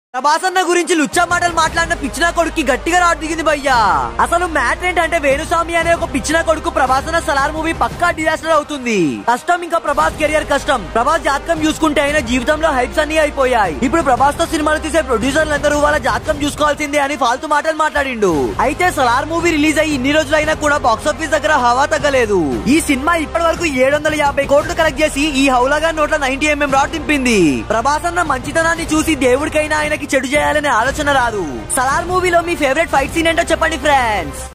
ప్రభాస్ అన్న గురించి లుచ్చా మాటలు మాట్లాడిన పిచ్చిన కొడుకు గట్టిగా రాడు దిగింది భయ్యా అసలు మ్యాటర్ ఏంటంటే వేణుస్వామి అనే ఒక పిచ్చిన కొడుకు ప్రభాస్ అన్న సలార్ మూవీ పక్కా డిజాస్టర్ అవుతుంది కష్టం ఇంకా ప్రభాస్ కెరియర్ కష్టం ప్రభాస్ జాతకం చూసుకుంటే అయిన జీవితంలో హైప్స్ అన్ని అయిపోయాయి ఇప్పుడు ప్రభాస్ తో సినిమాలు తీసే ప్రొడ్యూసర్లందరూ వాళ్ళ జాతకం చూసుకోవాల్సిందే అని ఫాల్తు మాటలు మాట్లాడిండు అయితే సలార్ మూవీ రిలీజ్ అయ్యి ఇన్ని రోజులైనా కూడా బాక్స్ ఆఫీస్ దగ్గర హవా తగ్గలేదు ఈ సినిమా ఇప్పటి వరకు ఏడు వందల యాభై కోట్లు కలెక్ట్ చేసి ఈ హౌలాగా నోట్ల నైన్టీ ఎంఎం రాడ్ దింపింది ప్రభాస్ అన్న మంచితనాన్ని చూసి దేవుడికైనా ఆయనకి చెడు చేయాలనే ఆలోచన రాదు సలార్ మూవీలో మీ ఫేవరెట్ ఫైట్ సీన్ ఏంటో చెప్పండి ఫ్రెండ్స్